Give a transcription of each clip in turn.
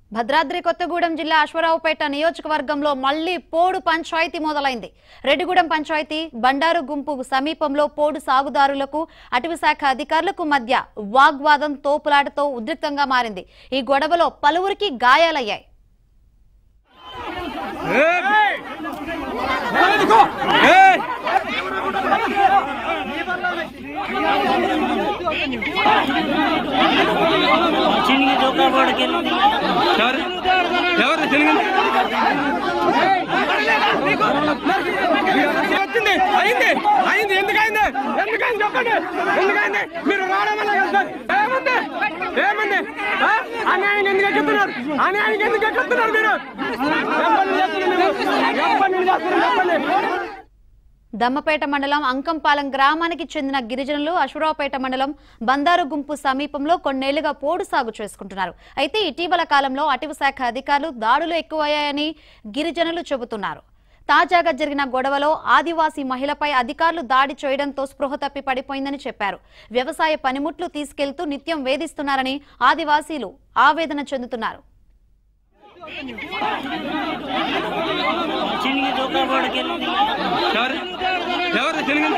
భద్రాద్రి కొత్తగూడెం జిల్లా అశ్వరావుపేట నియోజకవర్గంలో మళ్లీ పోడు పంచాయతీ మొదలైంది రెడ్డిగూడెం పంచాయతీ బండారు గుంపు సమీపంలో పోడు సాగుదారులకు అటవీ శాఖ అధికారులకు మధ్య వాగ్వాదం తోపులాటతో ఉద్రిక్తంగా మారింది ఈ గొడవలో పలువురికి గాయాలయ్యాయి చినిగి దొక్కబడికి వెళ్ళింది ఎవరు ఎవరు తెలియదు వచ్చింది అయింది అయింది ఎందుకు అయింది ఎందుకు అయింది చెప్పండి ఎందుకు అయింది మీరు రావడం వల్ల కదా సార్ ఏముంది ఏముంది ఆ? అన్యాయం ఎందుకు ఎక్కుతున్నారు అన్యాయం ఎందుకు ఎక్కుతున్నారు మీరు చెప్పండి చెప్పండి మీరు. చెప్పండి చేస్తున్నారు చెప్పండి దమ్మపేట మండలం అంకంపాలెం గ్రామానికి చెందిన గిరిజనులు అశ్వరావుపేట మండలం బందారు గుంపు సమీపంలో కొన్నేళ్లుగా పోడు సాగు చేసుకుంటున్నారు అయితే ఇటీవల కాలంలో అటవీ శాఖ అధికారులు దాడులు ఎక్కువయ్యాయని గిరిజనులు చెబుతున్నారు తాజాగా జరిగిన గొడవలో ఆదివాసీ మహిళపై అధికారులు దాడి చేయడంతో స్పృహ తప్పి పడిపోయిందని చెప్పారు వ్యవసాయ పనిముట్లు తీసుకెళ్తూ నిత్యం వేధిస్తున్నారని ఆదివాసీలు ఆవేదన చెందుతున్నారు చినిగి దొక్కబడికి వెళ్ళింది ఎవరు ఎవరు తెలియదు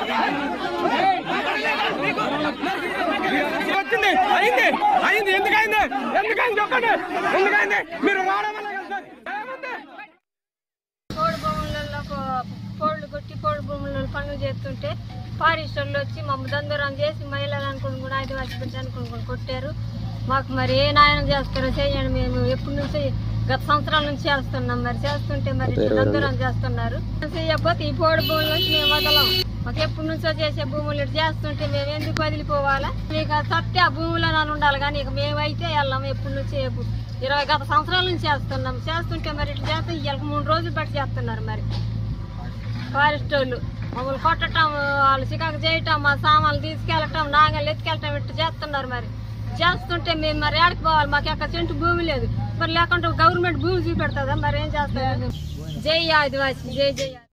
వచ్చింది అయింది అయింది ఎందుకు అయింది ఎందుకు అయింది చెప్పండి ఎందుకు అయింది మీరు రావడం వల్ల కదా సార్ ఏముంది పోడు భూములలో కోళ్ళు కొట్టి పోడు భూములలో పనులు చేస్తుంటే ఫారెస్ట్ వాళ్ళు వచ్చి మమ్మల్ని దందూరం చేసి మహిళలు అనుకుని కూడా ఆదివాసి బిడ్డ అనుకుని కొట్టారు మాకు మరి ఏ న్యాయం చేస్తారో చేయండి మేము ఎప్పటి నుంచి గత సంవత్సరాల నుంచి చేస్తున్నాం మరి చేస్తుంటే మరి ఇట్లా దందూరం చేస్తున్నారు చేయకపోతే ఈ పోడు భూముల నుంచి మేము వదలం మాకు ఎప్పటి నుంచో చేసే భూములు ఇటు చేస్తుంటే మేము ఎందుకు వదిలిపోవాలా ఇక సత్య ఆ భూమిలో నన్ను ఉండాలి కానీ ఇక మేమైతే వెళ్ళాం ఎప్పటి నుంచి ఎప్పు- ఇరవై గత సంవత్సరాల నుంచి చేస్తున్నాం చేస్తుంటే మరి ఇట్లా చేస్తే ఇవాళ మూడు రోజులు బట్టి చేస్తున్నారు మరి ఫారెస్ట్ వాళ్ళు మమ్మల్ని కొట్టటం వాళ్ళు చికాకు చేయటం మా సామాన్లు తీసుకెళ్ళటం నాగలు ఎత్తుకెళ్ళటం ఇట్లా చేస్తున్నారు మరి చేస్తుంటే మేము మరి ఏడకి పోవాలి మాకు ఎక్కడ చెంటు భూమి లేదు మరి లేకుంటే గవర్నమెంట్ భూమి చూపెడుతుందా మరి ఏం చేస్తారు జై ఆదివాసి జై జై ఆదివాసి.